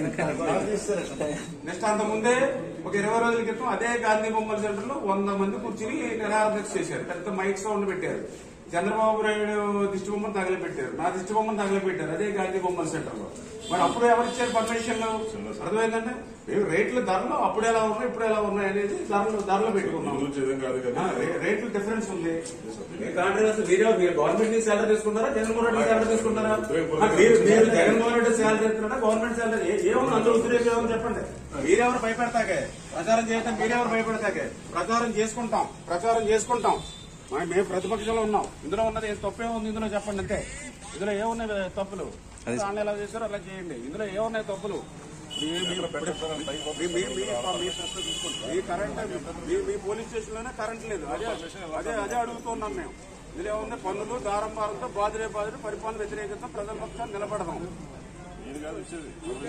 Next అంత ముందే ఒక ఇరవై రోజుల క్రితం అదే గాంధీ బొమ్మల సెంటర్ లో వంద మంది కూర్చుని నిరాదీక్ష చేశారు పెద్ద మైక్ సౌండ్ పెట్టారు చంద్రబాబు నాయుడు దిష్టి బొమ్మను తగలబెట్టారు నా దిష్టి బొమ్మను తగలబెట్టారు అదే గాంధీ బొమ్మల సెంటర్ లో మరి అప్పుడు ఎవరు ఇచ్చారు పర్మిషన్ అర్థమైందంటే మేము రేట్లు ధరలు అప్పుడు ఎలా ఉన్నాయి ఇప్పుడు ఎలా ఉన్నాయి అనేది ధరలు ధరలు పెట్టుకున్నాం గురించి ఏదేం కాదు ఆ, కానీ రే- రేట్లు డిఫరెన్స్ ఉంది కాంట్రాక్ట్ మీరే మీరు గవర్నమెంట్ నుంచి శాలరీ తీసుకుంటారా జగన్మోహన్ రెడ్డి శాలరీ తీసుకుంటారా ఆ, మీరు మీరు జగన్మోహన్ రెడ్డి శాలరీ తీసుకున్నారా గవర్నమెంట్ శాలరీ ఏ- ఏముంది అందులో ఉద్రేకం ఏమని చెప్పండి మీరెవరు భయపెడతాకే ప్రచారం చేయటం మీరెవరు భయపెడతాకే ప్రచారం చేసుకుంటాం ప్రచారం చేసుకుంటాం మా- మేము ప్రతిపక్షంలో ఉన్నాం ఇందులో ఉన్నది ఏం తప్పే ఉంది ఇందులో చెప్పండి అంతే ఇందులో ఏమున్నాయి తప్పులు దాన్ని ఎలా చేశారో అలా చేయండి ఇందులో ఏమున్నాయి తప్పులు మీ- మీ- మీ- మీ- మీ- మీ కరెంట్ మీ- మీ పోలీస్ స్టేషన్ లోనే కరెంట్ లేదు అదే అదే అదే అడుగుతున్నాం మేము ఇందులో ఏముంది పన్నులు దారం భారంతో బాధలే బాధలు పరిపాలన వ్యతిరేకత ప్రజల పక్షాన్ని నిలబడదాం ఇది కాదు ఇచ్చేది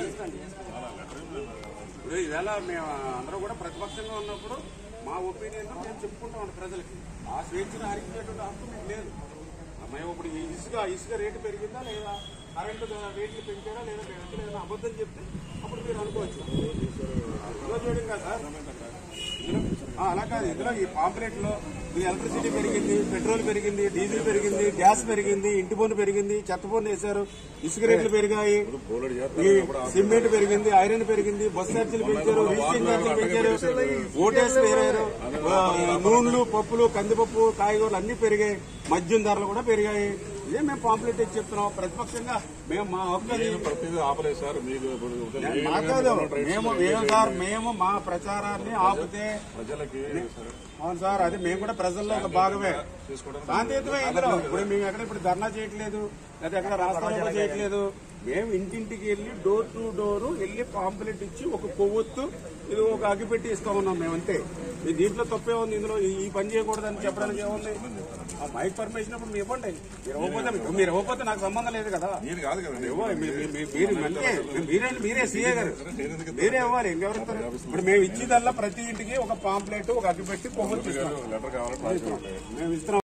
ఇప్పుడు ఈవేళ మేము అందరూ కూడా ప్రతిపక్షంగా ఉన్నప్పుడు మా ఒపీనియన్ మేము చెప్పుకుంటాం ప్రజలకి ఆ స్వేచ్ఛను హరించేటువంటి హక్కు మీకు లేదు మేము ఇప్పుడు ఈ ఇసుక ఇసుక రేటు పెరిగిందా లేదా కరెంటు రేట్లు పెంచారా లేదా మేము ఏదైనా అబద్ధం చెప్తే అప్పుడు మీరు అనుకోవచ్చు ఇందులో చేయడం కాదు సార్ ఇందులో ఆ, అలా కాదు ఇందులో ఈ పాంప్లెట్ లో ఈ ఎలక్ట్రిసిటీ పెరిగింది పెట్రోల్ పెరిగింది డీజిల్ పెరిగింది గ్యాస్ పెరిగింది ఇంటి పన్ను పెరిగింది చెత్త పన్ను వేశారు ఇసుక రేట్లు పెరిగాయి బోలెడు ఈ చేస్తారు సిమెంట్ పెరిగింది ఐరన్ పెరిగింది బస్ ఛార్జీలు పెంచారు రీచింగ్ ఛార్జీలు పెంచారు ఓటేసి పెరిగారు ఆ, నూనెలు పప్పులు కందిపప్పు కాయగూరలు అన్ని పెరిగాయి మద్యం ధరలు కూడా పెరిగాయి ఇదే మేము పాంప్లెట్ ఇచ్చి చెప్తున్నాం ప్రతిపక్షంగా మేము మా హక్కు అది. నేను ప్రతిదీ ఆపలేదు సార్ మీకు ఇప్పుడు మీరు మా కాదు ట్రై మేము మేము సార్ మేము మా ప్రచారాన్ని ఆపితే ప్రజలకి అవును సార్ అది మేము కూడా ప్రజల్లో ఒక భాగమే చేసుకోవడానికి శాంతియుతమే ఇందులో ఇప్పుడు మేము ఎక్కడ ఇప్పుడు ధర్నా చేయట్లేదు లేదా ఎక్కడ రాష్ట్రాలు చేయట్లేదు మేము ఇంటింటికి వెళ్ళి డోర్ టు డోర్ వెళ్ళి పాంపులెట్ ఇచ్చి ఒక కొవ్వొత్తు ఇది ఒక అగ్గిపెట్టి ఇస్తా ఉన్నాం మేము అంతే మీ దీంట్లో తప్పే ఉంది ఇందులో ఈ- ఈ పని చేయకూడదని చెప్పడానికి ఏముంది ఆ మైక్ పర్మిషన్ అప్పుడు మీరు ఇవ్వండి మీరు ఇవ్వకపోతే మీరు ఇవ్వకపోతే నాకు సంబంధం లేదు కదా మీరు కాదు కదండి ఇవ్వ- మీ- మీ- మీ- మీరు అంతే మీరే మీరే సీఏ గారు మీరే ఇవ్వాలి ఇంకెవరు ఇస్తారు? ఇప్పుడు మేము ఇచ్చేదల్లా ప్రతి ఇంటికి ఒక పాంప్లెట్ ఒక అగ్గిపెట్టి కొవ్వొత్తు ఇస్తాం లెటర్ కావాలంటే రాసుకోండి మేము ఇస్తున్నాం